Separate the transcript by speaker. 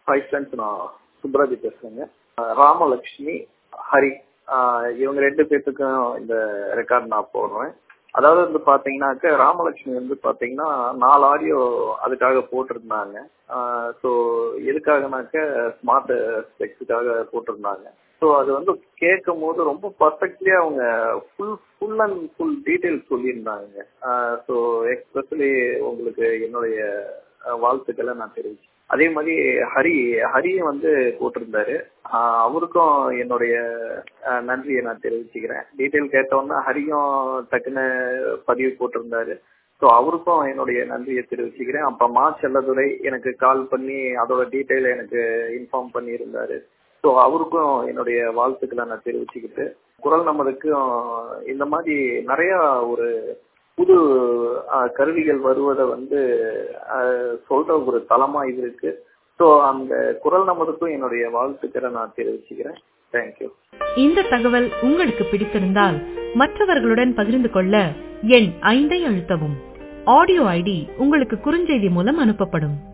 Speaker 1: hi friends நான் சுப்ராஜி பேசுறேங்க அஹ் ராமலட்சுமி ஹரி அஹ் இவங்க ரெண்டு பேர்த்துக்கும் இந்த ரெக்கார்ட் நான் போடுறேன் அதாவது வந்து பாத்தீங்கன்னாக்க ராமலட்சுமி வந்து பாத்தீங்கன்னா நாலு ஆடியோ அதுக்காக போட்டிருந்தாங்க ஸோ எதுக்காகனாக்க ஸ்மார்ட் ஸ்பெக்ஸுக்காக போட்டிருந்தாங்க ஸோ அது வந்து கேட்கும் போது ரொம்ப பர்ஃபெக்ட்லி அவங்க full full and full details சொல்லியிருந்தாங்க ஸோ எக்ஸ்பெஷலி உங்களுக்கு என்னுடைய அஹ், வாழ்த்துக்களை நான் தெரிவிச்சேன் அதே மாதிரி ஹரி ஹரியும் வந்து போட்டிருந்தாரு ஆஹ் அவருக்கும் என்னுடைய அஹ், நன்றியை நான் தெரிவிச்சுக்கிறேன் டீட்டெயில் கேட்டோன்னா ஹரியும் டக்குன்னு பதிவு போட்டிருந்தாரு ஸோ அவருக்கும் என்னுடைய நன்றியை தெரிவிச்சுக்கிறேன் அப்போ மா செல்லதுரை எனக்கு கால் பண்ணி அதோட டீட்டெயில் எனக்கு இன்ஃபார்ம் பண்ணியிருந்தாரு ஸோ அவருக்கும் என்னுடைய வாழ்த்துக்களை நான் தெரிவிச்சுக்கிட்டு குரல் நமதுக்கும் இந்த மாதிரி நிறைய ஒரு புது அஹ், கருவிகள் வருவதை வந்து அஹ், சொல்ற ஒரு தளமா இது இருக்கு ஸோ அந்த குரல் நமதுக்கும் என்னுடைய வாழ்த்துக்களை நான் தெரிவிச்சுக்கிறேன் தேங்க்யூ
Speaker 2: இந்த தகவல் உங்களுக்கு பிடித்திருந்தால் மற்றவர்களுடன் பகிர்ந்து கொள்ள எண் ஐந்தை அழுத்தவும் ஆடியோ ஐடி உங்களுக்கு குறுஞ்செய்தி மூலம் அனுப்பப்படும்